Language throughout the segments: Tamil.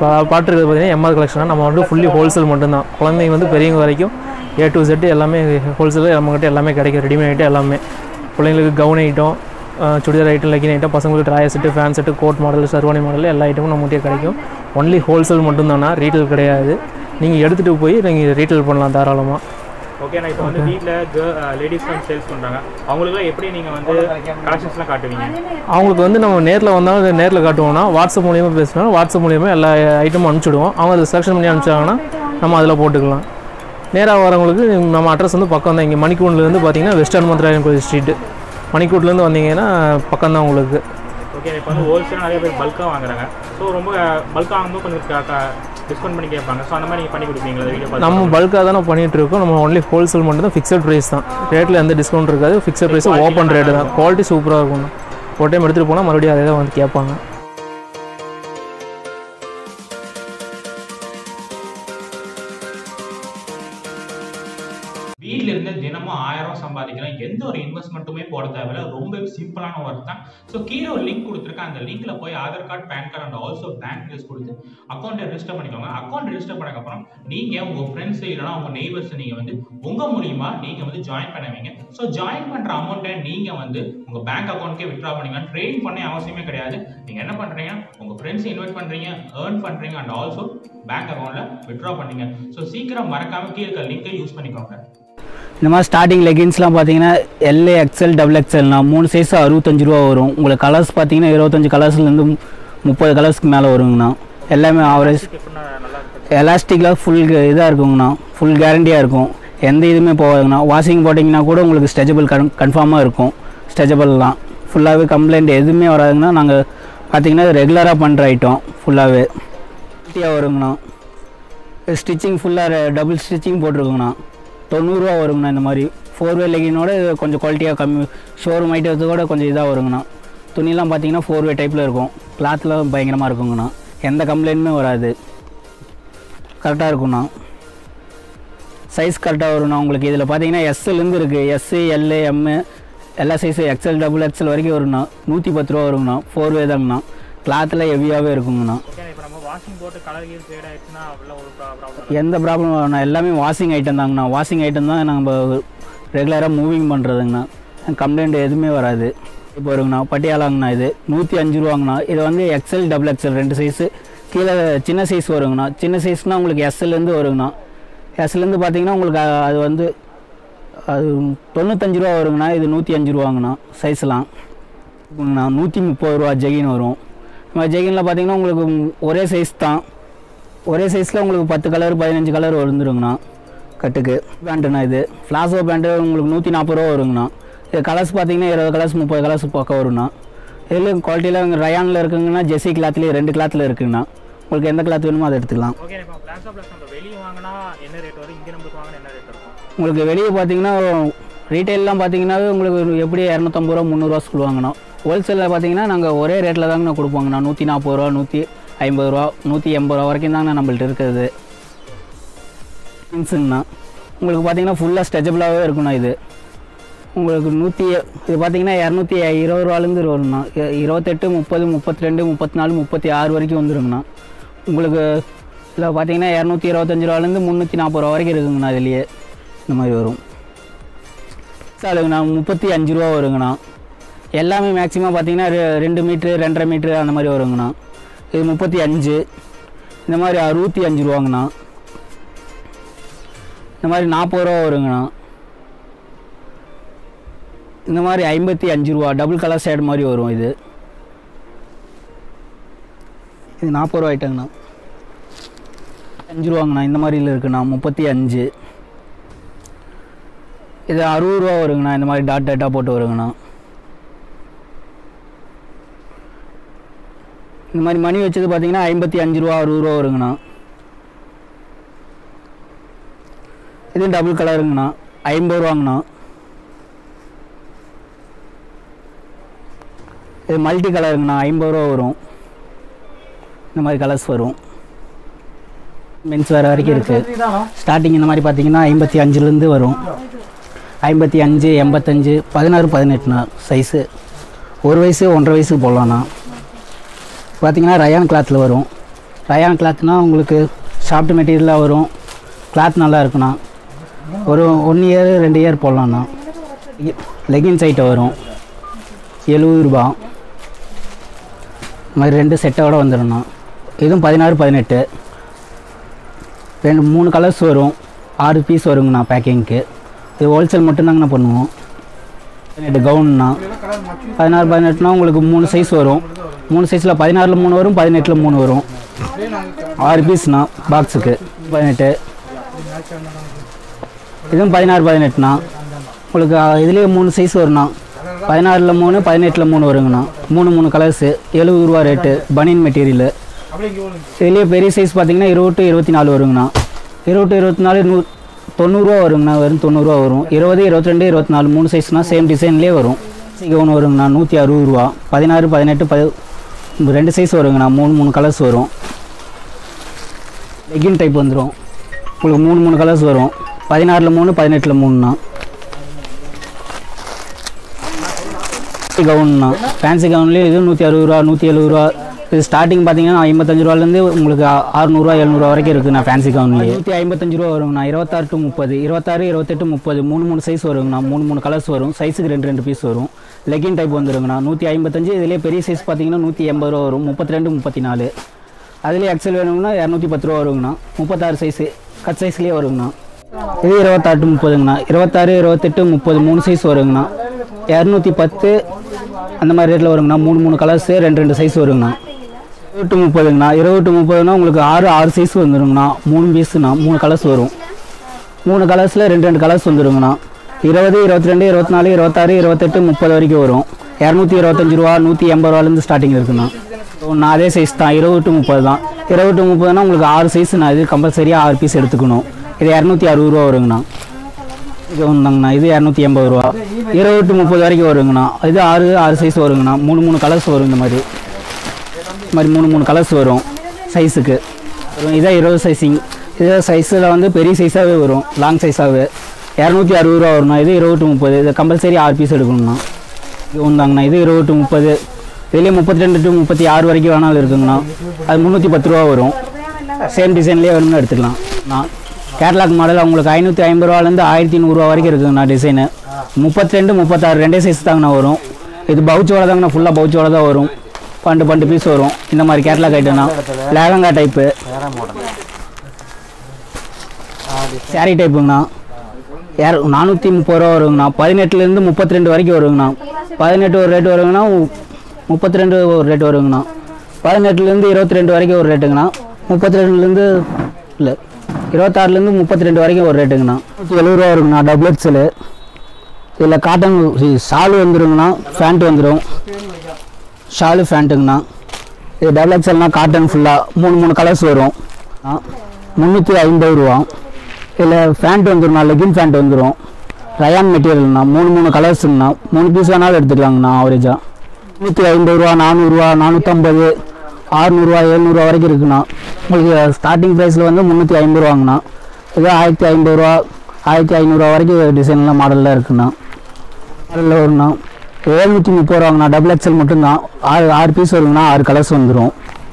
இப்போ பார்த்துருக்கிறது பார்த்தீங்கன்னா எம்ஆர் கலெக்ஷனாக நம்ம வந்து ஃபுல்லி ஹோல்சேல் மட்டும்தான் குழந்தைங்க வந்து பெரியவங்க வரைக்கும் ஏ டு செட்டு எல்லாமே ஹோல்சேலில் நம்மகிட்ட எல்லாமே கிடைக்கும் ரெடிமேட் ஐட்டம் எல்லாமே பிள்ளைங்களுக்கு gown item churidar item legging item பசங்களுக்கு ட்ராயர் செட்டு ஃபேன் set coat model sherwani model எல்லா ஐட்டமும் நம்மகிட்டே கிடைக்கும் ஒன்லி ஹோல்சேல் மட்டும்தானா ரீட்டைல் கிடையாது நீங்கள் எடுத்துகிட்டு போய் நீங்கள் ரீட்டைல் பண்ணலாம் தாராளமாக ஓகே நான் இப்போ வந்து வீட்டில் லேடிஸ் வந்து சேல்ஸ் பண்ணுறாங்க அவங்களுக்குலாம் எப்படி நீங்கள் வந்து கலெக்ஷன்ஸ்லாம் காட்டுவீங்க அவங்களுக்கு வந்து நம்ம நேரில் வந்தாலும் நேரில் காட்டுவோம்னா வாட்ஸ்அப் மூலியமாக பேசினா வாட்ஸ்அப் மூலியமாக எல்லா ஐட்டமும் அனுப்பிச்சிடுவோம் அவங்க அதை செலக்ஷன் பண்ணி அனுப்பிச்சாங்கன்னா நம்ம அதில் போட்டுக்கலாம் நேராக வரவங்களுக்கு நம்ம அட்ரஸ் வந்து பக்கம் தான் இங்கே மணிக்கூண்ட்லேருந்து பார்த்தீங்கன்னா வெஸ்டர்ன் மந்திராயன் கோயில் ஸ்ட்ரீட்டு மணிக்கூட்லேருந்து வந்தீங்கன்னா பக்கம் தான் உங்களுக்கு ஓகே இப்போ வந்து ஹோல்சேல் நிறைய பேர் பல்காக வாங்குறாங்க ஸோ ரொம்ப பல்காக வாங்கும்போது கொஞ்சம் டிஸ்கவுண்ட் பண்ணி கேட்பாங்க ஸோ அந்த மாதிரி நீங்கள் பண்ணி கொடுப்பீங்களா வீடியோ பார்த்து நம்ம பல்காக தானே பண்ணிகிட்டு இருக்கோம் நம்ம ஒன்லி ஹோல்சேல் மட்டும் தான் ஃபிக்ஸட் ப்ரைஸ் தான் ரேட்டில் எந்த டிஸ்கவுண்ட் இருக்காது ஃபிக்ஸட் ப்ரைஸ் ஓப்பன் ரேட்டு தான் குவாலிட்டி சூப்பராக இருக்கும் ஒரு டைம் எடுத்துகிட்டு போனால் மறுபடியும் அதே தான் வந்து கேட்பாங்க வீட்ல இருந்து தினமும் ஆயிரம் சம்பாதிக்கலாம் எந்த ஒரு இன்வெஸ்ட்மெண்ட்டுமே போட தேவையில்ல ரொம்ப சிம்பிளான ஒர்க் தான் ஸோ கீழே ஒரு லிங்க் கொடுத்துருக்கேன் அந்த லிங்க்ல போய் Aadhaar card PAN card and also bank details கொடுத்து அக்கௌண்ட் ரெஜிஸ்டர் பண்ணிக்கோங்க அக்கௌண்ட் ரெஜிஸ்டர் பண்ணக்கப்புறம் நீங்க உங்க ஃப்ரெண்ட்ஸ் இல்லைனா உங்க நெய்பர்ஸ் நீங்க வந்து உங்க மூலியமா நீங்க வந்து ஜாயின் பண்ணுவீங்க ஸோ ஜாயின் பண்ற அமௌண்ட்டை நீங்க வந்து உங்க பேங்க் அக்கௌண்ட்கே வித்ட்ரா பண்ணிக்கலாம் ட்ரேட் பண்ண அவசியமே கிடையாது நீங்க என்ன பண்றீங்க உங்க ஃப்ரெண்ட்ஸ் இன்வைட் பண்றீங்க ஏர்ன் பண்றீங்க அண்ட் ஆல்சோ பேங்க் அக்கௌண்ட்ல வித்ட்ரா பண்ணீங்க ஸோ சீக்கிரம் மறக்காம கீழே இருக்க லிங்கை யூஸ் பண்ணிக்கோங்க இந்த மாதிரி ஸ்டார்டிங் லெகின்ஸ்லாம் பார்த்தீங்கன்னா எல்ஏ எக்ஸ்எல் டபுள் எக்ஸ்எல்னா மூணு சைஸ் அறுபத்தஞ்சு ரூபா வரும் உங்களுக்கு கலர்ஸ் பார்த்தீங்கன்னா இருபத்தஞ்சு கலர்ஸ்லேருந்து முப்பது கலர்ஸ்க்கு மேலே வருங்கண்ணா எல்லாமே ஆவரேஜ் எப்படின்னா நல்லா இருக்கு எலாஸ்டிக்கில் ஃபுல் இதாக இருக்குங்கண்ணா ஃபுல் கேரண்டியாக இருக்கும் எந்த இதுவுமே போகாதுங்கண்ணா வாஷிங் போட்டிங்கன்னா கூட உங்களுக்கு ஸ்ட்ரெச்சபிள் கன் கன்ஃபார்மாக இருக்கும் ஸ்ட்ரெச்சபிள்லாம் ஃபுல்லாகவே கம்ப்ளைண்ட் எதுவுமே வராதுங்கண்ணா நாங்கள் பார்த்தீங்கன்னா ரெகுலராக பண்ணுற ஐட்டம் ஃபுல்லாகவே குவாலிட்டியாக வருங்கண்ணா ஸ்டிச்சிங் ஃபுல்லாக டபுள் ஸ்டிச்சிங் போட்டிருக்குங்கண்ணா தொண்ணூறுரூவா வருங்கண்ணா இந்த மாதிரி ஃபோர் வே லெகினோட இது கொஞ்சம் குவாலிட்டியாக கம்மி ஷோரூம் ஐட்டத்தோட கொஞ்சம் இதாக வருங்கண்ணா துணிலாம் பார்த்தீங்கன்னா ஃபோர் வே டைப்பில் இருக்கும் கிளாத்லாம் பயங்கரமாக இருக்குங்கண்ணா எந்த கம்ப்ளைண்ட்டுமே வராது கரெக்டாக இருக்கும்ண்ணா சைஸ் கரெக்டாக வரும்ண்ணா உங்களுக்கு இதில் பார்த்தீங்கன்னா எஸ்எல்லேருந்து இருக்குது எஸ்ஸு எல்லு எம்மு எல்லா சைஸு எக்ஸ்எல் டபுள் எக்ஸ்எல் வரைக்கும் வரும்ண்ணா நூற்றி பத்து ரூபா வருங்கண்ணா ஃபோர் வே தாங்கண்ணா கிளாத்தில் ஹெவியாகவே இருக்குங்கண்ணா ஓகே இப்போ நம்ம வாஷிங் போட்டு கலர் கீழ் ஃபேட் ஆயிடுச்சுன்னா அப்படிலாம் ஒரு ப்ராப்ளம் எந்த ப்ராப்ளம் வரணும் எல்லாமே வாஷிங் ஐட்டம் தாங்கண்ணா வாஷிங் ஐட்டம் தான் நம்ம ரெகுலராக மூவிங் பண்ணுறதுங்கண்ணா கம்ப்ளைண்ட் எதுவுமே வராது இப்போ வருங்கண்ணா பட்டியாலாங்கண்ணா இது நூற்றி அஞ்சு ரூபாங்கண்ணா இது வந்து எக்ஸ்எல் டபுள் எக்ஸ்எல் ரெண்டு சைஸு கீழே சின்ன சைஸ் வருங்கண்ணா சின்ன சைஸ்னால் உங்களுக்கு எஸ்எல்லேருந்து வருங்கண்ணா எஸ்எல்லேருந்து பார்த்தீங்கன்னா உங்களுக்கு அ- அது வந்து அது தொண்ணூத்தஞ்சு ரூபா வருங்கண்ணா இது நூற்றி அஞ்சு ரூபாங்கண்ணா சைஸ்லாம் இருக்குங்கண்ணா நூற்றி முப்பது ரூபா ஜெகின் வரும் நம்ம ஜெகினில் பார்த்தீங்கன்னா உங்களுக்கு ஒரே சைஸ் தான் ஒரே சைஸில் உங்களுக்கு பத்து கலர் பதினஞ்சு கலர் வந்துருங்கண்ணா கட்டுக்கு பேண்ட்டுண்ணா இது ஃப்ளாசோ பேண்ட்டு உங்களுக்கு நூற்றி நாற்பது ரூபா வருங்கண்ணா இது கலர்ஸ் பார்த்தீங்கன்னா இருபது கலர்ஸ் முப்பது கலர்ஸ் பக்கம் வரும்ண்ணா இதில் குவாலிட்டியில் ரயானில் இருக்குங்கன்னா ஜெர்சி கிளாத்லேயே ரெண்டு கிளாத்தில் இருக்குங்கண்ணா உங்களுக்கு எந்த கிளாத் வேணுமோ அதை எடுத்துக்கலாம் ஓகே இப்போ பிளான்ஸா ப்ளஸ் நம்ம வெளியே வாங்கினா என்ன ரேட் வரும் இங்கே நம்மளுக்கு வாங்கினா என்ன ரேட் இருக்கும் உங்களுக்கு வெளியே பார்த்தீங்கன்னா ரீட்டைல்லாம் பார்த்தீங்கன்னா உங்களுக்கு எப்படி இரநூத்தம்பது ரூபா முந்நூறுரூவா சொல்லுவாங்கண்ணா ஹோல்சேலில் பார்த்தீங்கன்னா நாங்கள் ஒரே ரேட்டில் தாங்கண்ணா கொடுப்போங்கண்ணா நூற்றி நாற்பது ரூபா நூற்றி ஐம்பது ரூபா நூற்றி எண்பது ரூபா வரைக்கும் தாங்கண்ணா நம்மள்ட்ட இருக்குது ஜீன்ஸுங்கண்ணா உங்களுக்கு பார்த்தீங்கன்னா ஃபுல்லாக ஸ்ட்ரெச்சபிளாகவே இருக்குண்ணா இது உங்களுக்கு நூற்றி இது பார்த்தீங்கன்னா இரநூத்தி இருபது ரூபாலேருந்து வருங்கண்ணா இ- இருபத்தெட்டு முப்பது முப்பத்தி ரெண்டு முப்பத்தி நாலு முப்பத்தி ஆறு வரைக்கும் வந்துருங்கண்ணா உங்களுக்கு இதில் பார்த்தீங்கன்னா இரநூத்தி இருபத்தஞ்சு ரூபாலேருந்து முந்நூற்றி நாற்பது ரூபா வரைக்கும் இருக்குங்கண்ணா இதுலேயே இந்த மாதிரி வரும் சாலுங்கண்ணா முப்பத்தி அஞ்சு ரூபா வருங்கண்ணா எல்லாமே மேக்ஸிமம் பார்த்தீங்கன்னா ரெ- ரெண்டு மீட்ரு ரெண்டரை மீட்ரு அந்த மாதிரி வருங்கண்ணா இது முப்பத்தி அஞ்சு இந்த மாதிரி அறுபத்தி அஞ்சு ரூபாங்கண்ணா இந்த மாதிரி நாற்பது ரூபா வருங்கண்ணா இந்த மாதிரி ஐம்பத்தி அஞ்சு ரூபா டபுள் கலர் ஷேட் மாதிரி வரும் இது இது நாற்பது ரூபா ஐட்டங்கண்ணா அஞ்சு ரூபாங்கண்ணா இந்த மாதிரில இருக்குண்ணா முப்பத்தி அஞ்சு இது அறுபது ரூபா வருங்கண்ணா இந்த மாதிரி டாட் டாட்டாக போட்டு வருங்கண்ணா இந்த மாதிரி மணி வச்சது பார்த்தீங்கன்னா ஐம்பத்தி அஞ்சு ரூபா அறுபது ரூபா வருங்கண்ணா இது டபுள் கலருங்கண்ணா ஐம்பது ரூபாங்கண்ணா இது மல்டி கலருங்கண்ணா ஐம்பது ரூபா வரும் இந்த மாதிரி கலர்ஸ் வரும் மென்ஸ் வேறு வரைக்கும் இருக்குது ஸ்டார்டிங் இந்த மாதிரி பார்த்தீங்கன்னா ஐம்பத்தி அஞ்சுலேருந்து வரும் ஐம்பத்தி அஞ்சு எண்பத்தஞ்சு பதினாறு பதினெட்டுண்ணா சைஸு ஒரு வயசு ஒன்றரை வயசு போடலாண்ணா பார்த்தீங்கன்னா ரயான் கிளாத்தில் வரும் ரயான் கிளாத்னா உங்களுக்கு சாஃப்ட் மெட்டீரியலாக வரும் கிளாத் நல்லா இருக்குண்ணா ஒரு ஒன் இயர் ரெண்டு இயர் போடலாண்ணா லெகின்ஸ் ஐட்டம் வரும் எழுபது ரூபா இந்த மாதிரி ரெண்டு செட்டோட வந்துடும்ண்ணா இதுவும் பதினாறு பதினெட்டு ரெண்டு மூணு கலர்ஸ் வரும் ஆறு பீஸ் வருங்கண்ணா பேக்கிங்க்கு இது ஹோல்சேல் மட்டும்தாங்கண்ணா பண்ணுவோம் பதினெட்டு கவுன்னா பதினாறு பதினெட்டுனா உங்களுக்கு மூணு சைஸ் வரும் மூணு சைஸில் பதினாறில் மூணு வரும் பதினெட்டில் மூணு வரும் ஆறு பீஸ்ண்ணா பாக்ஸுக்கு பதினெட்டு இதுவும் பதினாறு பதினெட்டுண்ணா உங்களுக்கு இதுலேயே மூணு சைஸ் வரும்ண்ணா பதினாறில் மூணு பதினெட்டில் மூணு வருங்கண்ணா மூணு மூணு கலர்ஸு எழுபது ரூபா ரேட்டு பனியன் மெட்டீரியலு இதுலேயே பெரிய சைஸ் பார்த்தீங்கன்னா இருபது to இருபத்தி நாலு வருங்கண்ணா இருபது to இருபத்தி நாலு நூ தொண்ணூறுரூவா வருங்கண்ணா வெறும் தொண்ணூறுரூவா வரும் இருபது இருபத்தி ரெண்டு இருபத்தி நாலு மூணு சைஸ்னால் சேம் டிசைன்லேயே வரும் ஒன்று வருங்கண்ணா நூற்றி அறுபது ரூபா பதினாறு பதினெட்டு பதி ரெண்டு சைஸ் வருங்கண்ணா மூணு மூணு கலர்ஸ் வரும் லெகின் டைப் வந்துடும் உங்களுக்கு மூணு மூணு கலர்ஸ் வரும் பதினாறில் மூணு பதினெட்டில் மூணுண்ணா கவுன்னா ஃபேன்சி கவுன்லேயே இது நூற்றி அறுபது ரூபா நூற்றி எழுபது ரூபா இது ஸ்டார்டிங் பார்த்தீங்கன்னா ஐம்பத்தஞ்சு ரூபாலேருந்து உங்களுக்கு அ- அறுநூறுவா எழுநூறுவா வரைக்கும் இருக்குண்ணா ஃபேன்சி கவுன்லேயே நூற்றி ஐம்பத்தஞ்சு ரூபா வருங்கண்ணா இருபத்தாறு டு முப்பது இருபத்தாறு இருபத்தெட்டு முப்பது மூணு மூணு சைஸ் வருங்கண்ணா மூணு மூணு கலர்ஸ் வரும் சைஸுக்கு ரெண்டு ரெண்டு பீஸ் வரும் லெகின் டைப் வந்துருங்கண்ணா நூற்றி ஐம்பத்தஞ்சு இதுலேயே பெரிய சைஸ் பார்த்தீங்கன்னா நூற்றி எண்பது ரூபா வரும் முப்பத்தி ரெண்டு முப்பத்தி நாலு அதுலேயே எக்ஸல் வேணும்னா இரநூத்தி பத்து ரூபா வருங்கண்ணா முப்பத்தாறு சைஸு கட் சைஸ்லேயே வருங்கண்ணா இது இருபத்தாறு to முப்பதுங்கண்ணா இருபத்தாறு இருபத்தெட்டு முப்பது மூணு சைஸ் வருங்கண்ணா இரநூத்தி பத்து அந்த மாதிரி ரேட்டில் வருங்கண்ணா மூணு மூணு கலர்ஸு ரெண்டு ரெண்டு சைஸ் வருங்கண்ணா இருபது to முப்பதுங்கண்ணா இருபது to முப்பதுனா உங்களுக்கு ஆறு ஆறு சைஸ் வந்துருங்கண்ணா மூணு பீஸுண்ணா மூணு கலர்ஸ் வரும் மூணு கலர்ஸில் ரெண்டு ரெண்டு கலர்ஸ் வந்துருங்கண்ணா இருபது இருபத்தி ரெண்டு இருபத்தி நாலு இருபத்தாறு இருபத்தெட்டு முப்பது வரைக்கும் வரும் இரநூத்தி இருபத்தஞ்சு ரூபா நூற்றி எண்பது ரூபாலேருந்து ஸ்டார்டிங் இருக்குண்ணா ஒன்று அதே சைஸ் தான் இருபது டு முப்பது தான் இருபது டு முப்பதுனா உங்களுக்கு ஆறு சைஸ் நான் இது கம்பல்சரியாக ஆறு பீஸ் எடுத்துக்கணும் இது இரநூத்தி அறுபது ரூபா வருங்கண்ணா இது ஒன்றுங்கண்ணா இது இரநூத்தி எண்பது ரூபா இருபது டு முப்பது வரைக்கும் வருங்கண்ணா இது ஆறு ஆறு சைஸ் வருங்கண்ணா மூணு மூணு கலர்ஸ் வரும் இந்த மாதிரி இந்த மாதிரி மூணு மூணு கலர்ஸ் வரும் சைஸுக்கு இதான் இருபது சைஸிங் இதே சைஸில் வந்து பெரிய சைஸாகவே வரும் லாங் சைஸாகவே இரநூத்தி அறுபது ரூபா வரும்ண்ணா இது இருபது டு முப்பது இது கம்பல்சரி ஆறு பீஸ் எடுக்கணும்ண்ணா இது ஒன்றாங்கண்ணா இது இருபது டு முப்பது இதுலேயே முப்பத்தி ரெண்டு டு முப்பத்தி ஆறு வரைக்கும் வேணாலும் இருக்குங்கண்ணா அது முந்நூற்றி பத்து ரூபா வரும் சேம் டிசைன்லேயே வேணும்னு எடுத்துக்கலாம் நான் கேட்லாக் மாடல் உங்களுக்கு ஐநூற்றி ஐம்பது ரூபாலேருந்து ஆயிரத்தி நூறுரூவா வரைக்கும் இருக்குங்கண்ணா டிசைனு முப்பத்தி ரெண்டு முப்பத்தாறு ரெண்டே சைஸ் தாங்கண்ணா வரும் இது பவுச்சோட தாங்கண்ணா ஃபுல்லாக பவுச்சோட தான் வரும் பண்டு பண்டு பீஸ் வரும் இந்த மாதிரி கேட்லாக் ஐட்டம்னா லேகங்கா டைப்பு சாரி டைப்புங்கண்ணா யார் நானூற்றி முப்பது ரூபா வருங்கண்ணா பதினெட்டுலேருந்து முப்பத்தி ரெண்டு வரைக்கும் வருங்கண்ணா பதினெட்டு ஒரு ரேட் வருங்கண்ணா முப்பத்தி ரெண்டு ஒரு ரேட் வருங்கண்ணா பதினெட்டுலேருந்து இருபத்தி ரெண்டு வரைக்கும் ஒரு ரேட்டுங்கண்ணா முப்பத்தி ரெண்டுலேருந்து இல்லை இருபத்தாறுலேருந்து முப்பத்தி ரெண்டு வரைக்கும் ஒரு ரேட்டுங்கண்ணா நூற்றி எழுபது ரூபா வருங்கண்ணா டபுள் எக்ஸலு இதில் காட்டன் ஷாலு வந்துருங்கண்ணா ஃபேண்ட் வந்துடும் ஷாலு ஃபேண்ட்டுங்கண்ணா இது டபுள் எக்ஸல்னா காட்டன் ஃபுல்லாக மூணு மூணு கலர்ஸ் வரும் முந்நூற்றி ஐம்பது ரூபா இதில் ஃபேண்ட் வந்துரும்ண்ணா லெகின் ஃபேண்ட் வந்துடும் ரயான் மெட்டீரியல்ண்ணா மூணு மூணு கலர்ஸுங்கண்ணா மூணு பீஸ் வேணாலும் எடுத்துக்கலாங்கண்ணா ஆவரேஜாக நூற்றி ஐம்பது ரூபா நானூறுரூவா நானூற்றம்பது ஆறுநூறுவா எழுநூறுவா வரைக்கும் இருக்குண்ணா உங்களுக்கு ஸ்டார்டிங் ப்ரைஸில் வந்து முந்நூற்றி ஐம்பது ரூபாங்கண்ணா இது ஆயிரத்தி ஐம்பது ரூபா ஆயிரத்தி ஐநூறுரூவா வரைக்கும் டிசைன்லாம் மாடலில் இருக்குண்ணா மாடலில் வருங்கண்ணா எழுநூற்றி முப்பது ரூபாங்கண்ணா டபுள் எக்ஸல் மட்டும்தான் ஆறு ஆறு பீஸ் வருங்கண்ணா ஆறு கலர்ஸ் வந்துடும்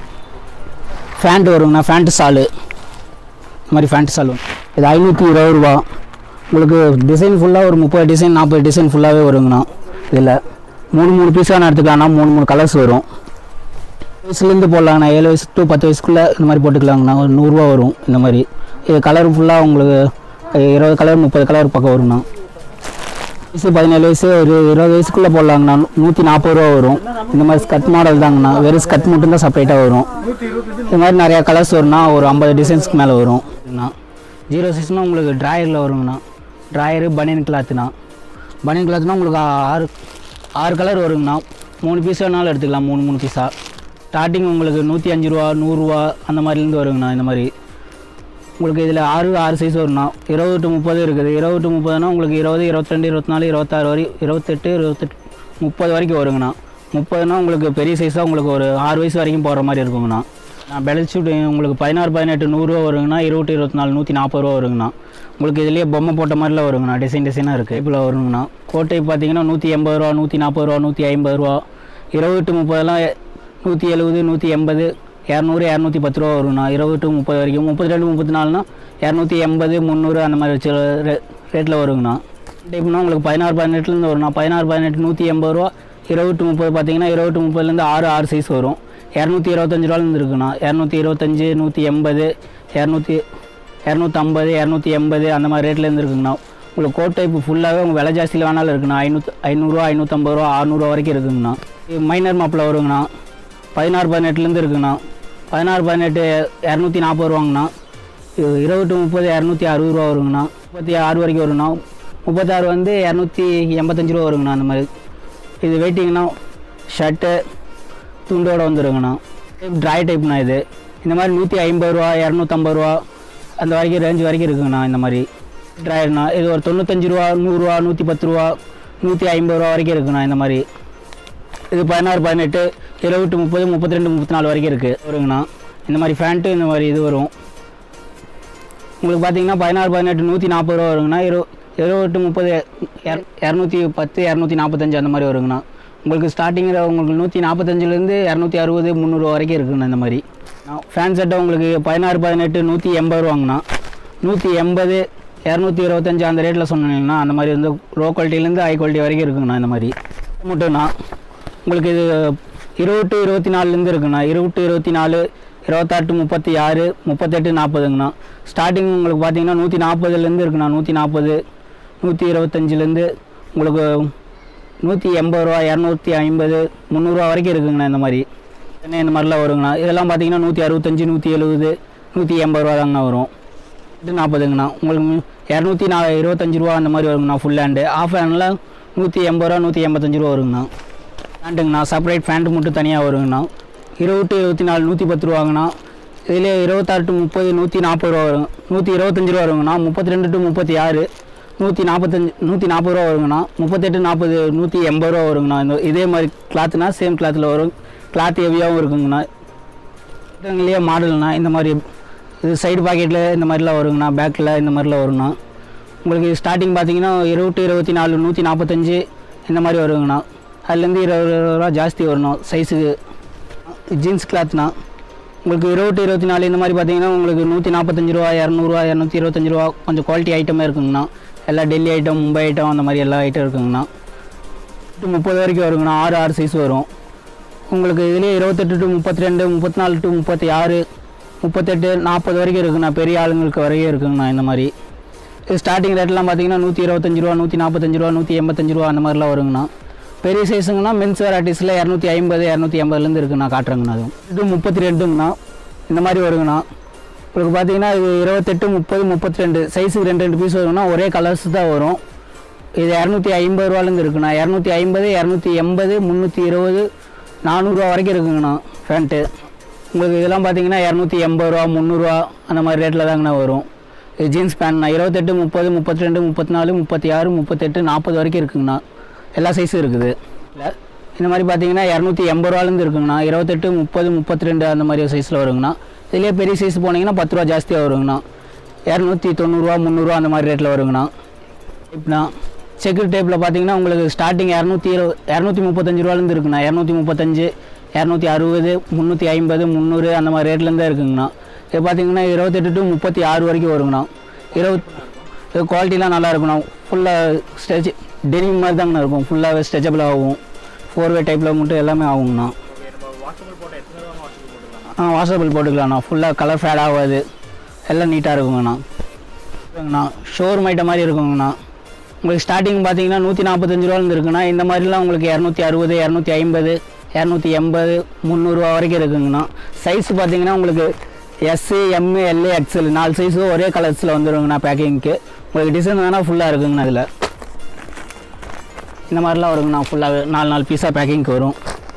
ஃபேண்ட் வருங்கண்ணா ஃபேண்ட் சாலு இந்த மாதிரி ஃபேண்ட் சாலு இது ஐநூற்றி இருபது ரூபா உங்களுக்கு டிசைன் ஃபுல்லாக ஒரு முப்பது டிசைன் நாற்பது டிசைன் ஃபுல்லாகவே வருங்கண்ணா இதில் மூணு மூணு பீஸ் வேணா எடுத்துக்கலாம்ண்ணா மூணு மூணு கலர்ஸ் வரும் வயசுலேருந்து போடலாங்கண்ணா ஏழு வயசு டு பத்து வயசுக்குள்ளே இந்த மாதிரி போட்டுக்கலாங்கண்ணா ஒரு நூறுரூவா வரும் இந்த மாதிரி இது கலர் ஃபுல்லாக உங்களுக்கு இருபது கலர் முப்பது கலர் பக்கம் வருங்கண்ணா வயசு பதினேழு வயசு ஒரு இருபது வயசுக்குள்ளே போடலாங்கண்ணா நூற்றி நாற்பது ரூபா வரும் இந்த மாதிரி ஸ்கட் மாடல் தாங்கண்ணா வெறும் ஸ்கட் மட்டும்தான் செப்பரேட்டாக வரும் இந்த மாதிரி நிறையா கலர்ஸ் வரும்னா ஒரு ஐம்பது டிசைன்ஸ்க்கு மேலே வரும் ஜீரோ சைஸ்னால் உங்களுக்கு ட்ராயரில் வருங்கண்ணா ட்ராயரு பனியன் கிளாத்துண்ணா பனியன் கிளாத்னா உங்களுக்கு ஆறு ஆறு கலர் வருங்கண்ணா மூணு பீஸ் வேணாலும் எடுத்துக்கலாம் மூணு மூணு பீஸாக ஸ்டார்டிங் உங்களுக்கு நூற்றி அஞ்சு ரூபா நூறுரூவா அந்த மாதிரிலேருந்து வருங்கண்ணா இந்த மாதிரி உங்களுக்கு இதில் ஆறு ஆறு சைஸ் வரும்ண்ணா இருபது டு முப்பது இருக்குது இருபது டு முப்பதுனா உங்களுக்கு இருபது இருபத்திரெண்டு இருபத்தி நாலு இருபத்தாறு வரை இருபத்தெட்டு இருபத்தெட்டு முப்பது வரைக்கும் வருங்கண்ணா முப்பதுனா உங்களுக்கு பெரிய சைஸாக உங்களுக்கு ஒரு ஆறு வயசு வரைக்கும் போகிற மாதிரி இருக்குங்கண்ணா நான் பெல்ட்ஷூட் உங்களுக்கு பதினாறு பதினெட்டு நூறுரூவா வருங்கண்ணா இருபத்தி இருபத்தி நாலு நூற்றி நாற்பது ரூபா வருங்கண்ணா உங்களுக்கு இதுலேயே பொம்மை போட்ட மாதிரிலாம் வருங்கண்ணா டிசைன் டிசைனாக இருக்குது இப்போ வருங்கண்ணா கோட்டை பார்த்தீங்கன்னா நூற்றி எண்பது ரூபா நூற்றி நாற்பது ரூபா நூற்றி ஐம்பது ரூபா இருபது டு முப்பதெல்லாம் நூற்றி எழுபது நூற்றி எண்பது இரநூறு இரநூத்தி பத்து ரூபா வருங்கண்ணா இருபது டு முப்பது வரைக்கும் முப்பத்தி ரெண்டு முப்பத்தி நாலுனா இரநூத்தி எண்பது முந்நூறு அந்த மாதிரி வச்சு ரேட்டில் வருங்கண்ணா டைப்னா உங்களுக்கு பதினாறு பதினெட்டுலேருந்து வரும்ண்ணா பதினாறு பதினெட்டு நூற்றி எண்பது ரூபா இருபது டு முப்பது பார்த்தீங்கன்னா இருபது டு முப்பதுலேருந்து ஆறு ஆறு சைஸ் வரும் இரநூத்தி இருபத்தஞ்சு ரூபாலேருந்து இருக்குண்ணா இரநூத்தி இருபத்தஞ்சு நூற்றி எண்பது இரநூத்தி இரநூத்தம்பது இரநூத்தி எண்பது அந்த மாதிரி ரேட்லேருந்து இருக்குங்கண்ணா உங்களுக்கு கோட் டைப் ஃபுல்லாகவே உங்கள் விலை ஜாஸ்தியில் வேணாலும் இருக்குண்ணா ஐநூற்று ஐநூறுரூவா ஐநூற்றம்பது ரூபா அறநூறுவா வரைக்கும் இருக்குங்கண்ணா இது மைனர் மாப்பில் வருங்கண்ணா பதினாறு பதினெட்டுலேருந்து இருக்குண்ணா பதினாறு பதினெட்டு இரநூத்தி நாற்பது ரூபாங்கண்ணா இது இருபது டு முப்பது இரநூத்தி அறுபது ரூபா வருங்கண்ணா முப்பத்தி ஆறு வரைக்கும் வருங்கண்ணா முப்பத்தாறு வந்து இரநூத்தி எண்பத்தஞ்சு ரூபா வருங்கண்ணா அந்த மாதிரி இது வெயிட்டிங்னா ஷர்ட்டு துண்டோட வந்துருங்கண்ணா ட்ரை டைப்ண்ணா இது இந்த மாதிரி நூற்றி ஐம்பது ரூபா இரநூத்தம்பது ரூபா அந்த வரைக்கும் ரேஞ்ச் வரைக்கும் இருக்குங்கண்ணா இந்த மாதிரி ட்ராயர்ண்ணா இது ஒரு தொண்ணூத்தஞ்சு ரூபா நூறுரூவா நூற்றி பத்து ரூபா நூற்றி ஐம்பது ரூபா வரைக்கும் இருக்குண்ணா இந்த மாதிரி இது பதினாறு பதினெட்டு இருபது முப்பது முப்பத்தி ரெண்டு முப்பத்தி நாலு வரைக்கும் இருக்குது வருங்கண்ணா இந்த மாதிரி ஃபேண்ட்டு இந்த மாதிரி இது வரும் உங்களுக்கு பார்த்தீங்கன்னா பதினாறு பதினெட்டு நூற்றி நாற்பது ரூபா வருங்கண்ணா இரு இருபது முப்பது இர- இரநூத்தி பத்து இரநூத்தி நாற்பத்தஞ்சு அந்த மாதிரி வருங்கண்ணா உங்களுக்கு ஸ்டார்டிங்கில் உங்களுக்கு நூற்றி நாற்பத்தஞ்சிலேருந்து இரநூத்தி அறுபது முந்நூறுவா வரைக்கும் இருக்குங்கண்ணா இந்த மாதிரி ஃபேன் செட்டை உங்களுக்கு பதினாறு பதினெட்டு நூற்றி எண்பது ரூபாங்கண்ணா நூற்றி எண்பது இரநூத்தி இருபத்தஞ்சு அந்த ரேட்டில் சொன்னீங்கன்னா அந்த மாதிரி வந்து லோ குவாலிட்டிலேருந்து ஹை குவாலிட்டி வரைக்கும் இருக்குங்கண்ணா இந்த மாதிரி மட்டும்ண்ணா உங்களுக்கு இது இருபது டு இருபத்தி நாலுலேருந்து இருக்குண்ணா இருபது டு இருபத்தி நாலு இருபத்தாட்டு முப்பத்தி ஆறு முப்பத்தெட்டு நாற்பதுங்கண்ணா ஸ்டார்டிங் உங்களுக்கு பார்த்தீங்கன்னா நூற்றி நாற்பதுலேருந்து இருக்குண்ணா நூற்றி நாற்பது நூற்றி இருபத்தஞ்சிலேருந்து உங்களுக்கு நூற்றி எண்பது ரூபா இரநூத்தி ஐம்பது முந்நூறுரூவா வரைக்கும் இருக்குங்கண்ணா இந்த மாதிரி என்ன இந்த மாதிரிலாம் வருங்கண்ணா இதெல்லாம் பார்த்தீங்கன்னா நூற்றி அறுபத்தஞ்சி நூற்றி எழுபது நூற்றி எண்பது ரூபா தாங்கண்ணா வரும் எட்டு நாற்பதுங்கண்ணா உங்களுக்கு இரநூத்தி நா இருபத்தஞ்சி ரூபா அந்த மாதிரி வருங்கண்ணா ஃபுல் ஹேண்டு ஆஃப் ஹேண்டில் நூற்றி எண்பது ரூபா நூற்றி எண்பத்தஞ்சு ரூபா வருங்கண்ணா ஃபேண்ட்டுங்கண்ணா செப்பரேட் ஃபேண்ட்டு மட்டும் தனியாக வருங்கண்ணா இருபது டு இருபத்தி நாலு நூற்றி பத்து ரூபாங்கண்ணா இதில் இருபத்தாறு டு முப்பது நூற்றி நாற்பது ரூபா வரும் நூற்றி இருபத்தஞ்சி ரூபா வருங்கண்ணா முப்பத்தி ரெண்டு டு முப்பத்தி ஆறு நூற்றி நாற்பத்தஞ்சு நூற்றி நாற்பது ரூபா வருங்கண்ணா முப்பத்தெட்டு நாற்பது நூற்றி எண்பது ரூபா வருங்கண்ணா இந்த இதே மாதிரி கிளாத்துனா சேம் கிளாத்தில் வரும் கிளாத் ஹெவியாகவும் இருக்குங்கண்ணா இதுலேயே மாடல்னா இந்த மாதிரி இது சைடு பாக்கெட்டில் இந்த மாதிரிலாம் வருங்கண்ணா பேக்கில் இந்த மாதிரிலாம் வருங்கண்ணா உங்களுக்கு ஸ்டார்டிங் பார்த்தீங்கன்னா இருபது இருபத்தி நாலு நூற்றி நாற்பத்தஞ்சு இந்த மாதிரி வருங்கண்ணா அதுலேருந்து இருபது இருபது ரூபா ஜாஸ்தி வரணும் சைஸுக்கு ஜீன்ஸ் கிளாத்னா உங்களுக்கு இருபது இருபத்தி நாலு இந்த மாதிரி பார்த்தீங்கன்னா உங்களுக்கு நூற்றி நாற்பத்தஞ்சு ரூபா இரநூறுவா இரநூத்தி இருபத்தஞ்சு ரூபா கொஞ்சம் குவாலிட்டி ஐட்டமே இருக்குங்கண்ணா எல்லா டெல்லி ஐட்டம் மும்பை ஐட்டம் அந்த மாதிரி எல்லா ஐட்டம் இருக்குங்கண்ணா டு முப்பது வரைக்கும் வருங்கண்ணா ஆறு ஆறு சைஸ் வரும் உங்களுக்கு இதுலேயே இருபத்தெட்டு டு முப்பத்தி ரெண்டு முப்பத்தி நாலு டு முப்பத்தி ஆறு முப்பத்தெட்டு நாற்பது வரைக்கும் இருக்குண்ணா பெரிய ஆளுங்களுக்கு வரைக்கும் இருக்குங்கண்ணா இந்த மாதிரி இது ஸ்டார்டிங் ரேட்லாம் பார்த்தீங்கன்னா நூற்றி இருபத்தஞ்சு ரூபா நூற்றி நாற்பத்தஞ்சு ரூபா நூற்றி எண்பத்தஞ்சு ரூபா அந்த மாதிரிலாம் வருங்கண்ணா பெரிய சைஸுங்கன்னா மென்ஸ் வெரைட்டிஸில் இரநூத்தி ஐம்பது இரநூத்தி எண்பதுலேருந்து இருக்குண்ணா காட்டுறேங்கண்ணா அது இது முப்பத்தி ரெண்டுங்கண்ணா இந்த மாதிரி வருங்கண்ணா உங்களுக்கு பார்த்தீங்கன்னா இது இருபத்தெட்டு முப்பது முப்பத்தி ரெண்டு சைஸுக்கு ரெண்டு ரெண்டு பீஸ் வருங்கண்ணா ஒரே கலர்ஸ் தான் வரும் இது இரநூத்தி ஐம்பது ரூபாலேருந்து இருக்குண்ணா இரநூத்தி ஐம்பது இரநூத்தி எண்பது முந்நூற்றி இருபது நானூறுரூவா வரைக்கும் இருக்குங்கண்ணா ஃபேண்ட்டு உங்களுக்கு இதெல்லாம் பார்த்தீங்கன்னா இரநூத்தி எண்பது ரூபா முந்நூறுரூவா அந்த மாதிரி ரேட்டில் தாங்கண்ணா வரும் இது ஜீன்ஸ் பேண்ட்ண்ணா இருபத்தெட்டு முப்பது முப்பத்தி ரெண்டு முப்பத்தி நாலு முப்பத்தி ஆறு முப்பத்தெட்டு நாற்பது வரைக்கும் இருக்குங்கண்ணா எல்லா சைஸும் இருக்குது இல்ல, இந்த மாதிரி பார்த்தீங்கன்னா இரநூத்தி எண்பது ரூபாலேருந்து இருக்குங்கண்ணா இருபத்தெட்டு முப்பது முப்பத்தி ரெண்டு அந்த மாதிரி சைஸில் வருங்கண்ணா இதுலேயே பெரிய சைஸ் போனீங்கன்னா பத்து ரூபா ஜாஸ்தியாக வருங்கண்ணா இரநூத்தி தொண்ணூறுரூவா முந்நூறுரூவா அந்த மாதிரி ரேட்டில் வருங்கண்ணா இப்படின்னா செக்யூர் டேப்பில் பார்த்தீங்கன்னா உங்களுக்கு ஸ்டார்டிங் இரநூத்தி இரு இரநூத்தி முப்பத்தஞ்சு ரூபாலேருந்து இருக்குண்ணா இரநூத்தி முப்பத்தஞ்சு இரநூத்தி அறுபது முந்நூற்றி ஐம்பது முந்நூறு அந்த மாதிரி ரேட்லேருந்து இருக்குங்கண்ணா இது பார்த்தீங்கன்னா இருபத்தெட்டு டு முப்பத்தி ஆறு வரைக்கும் வருங்கண்ணா இருபத் இது குவாலிட்டிலாம் நல்லா இருக்குண்ணா ஃபுல்லாக ஸ்ட்ரெச் டெனிம் மாதிரி தாங்கண்ணா இருக்கும் ஃபுல்லாகவே ஸ்ட்ரெச்சபிள் ஆகும் ஃபோர் வே டைப்பில் மட்டும் எல்லாமே ஆகுங்கண்ணா ஆ வாஷபிள் போட்டுக்கலாம்ண்ணா ஃபுல்லாக கலர் ஃபேட் ஆகாது எல்லாம் நீட்டாக இருக்குங்கண்ணா இருக்குங்கண்ணா ஷோரூம் ஐட்டம் மாதிரி இருக்குங்கண்ணா உங்களுக்கு ஸ்டார்டிங் பார்த்தீங்கன்னா நூற்றி நாற்பத்தஞ்சு ரூபாலேருந்து இருக்குண்ணா இந்த மாதிரிலாம் உங்களுக்கு இரநூத்தி அறுபது இரநூத்தி ஐம்பது இரநூத்தி எண்பது முந்நூறுரூவா வரைக்கும் இருக்குங்கண்ணா சைஸ் பார்த்தீங்கன்னா உங்களுக்கு எஸ்ஸு எம்மு எல்லு எக்ஸல் நாலு சைஸும் ஒரே கலர்ஸில் வந்துருங்கண்ணா பேக்கிங்க்கு உங்களுக்கு டிசைன் வேணால் ஃபுல்லாக இருக்குங்கண்ணா இதில் இந்த மாதிரிலாம் வருங்கண்ணா ஃபுல்லாக நாலு நாலு பீஸாக பேக்கிங்க்கு வரும்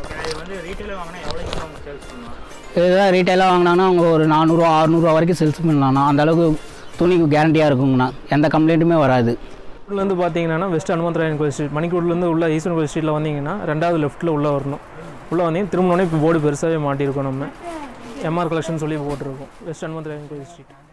இதெல்லாம் ரீட்டைலாக வாங்கினாங்கன்னா அவங்க ஒரு நானூறுரூவா அறநூறுவா வரைக்கும் சேல்ஸ் பண்ணலாம்ண்ணா அந்த அளவுக்கு துணிக்கு கேரண்டியாக இருக்குங்கண்ணா எந்த கம்ப்ளைண்ட்டுமே வராது வந்து பார்த்தீங்கன்னா வெஸ்ட் அனுமந்தராயன் கோயில் ஸ்ட்ரீட் மணிக்கூட்லேருந்து உள்ள ஈஸ்வரன் கோயில் ஸ்ட்ரீட்டில் வந்தீங்கன்னா ரெண்டாவது லெஃப்ட்டில் உள்ளே வரணும் உள்ளே வந்தீங்கன்னா திரும்பினோடனே இப்போ போர்டு பெருசாகவே மாட்டியிருக்கோம் நம்ம எம்ஆர் கலெக்ஷன் சொல்லி போட்டிருக்கோம் வெஸ்ட் அனுமந்தராயன் கோயில் ஸ்ட்ரீட்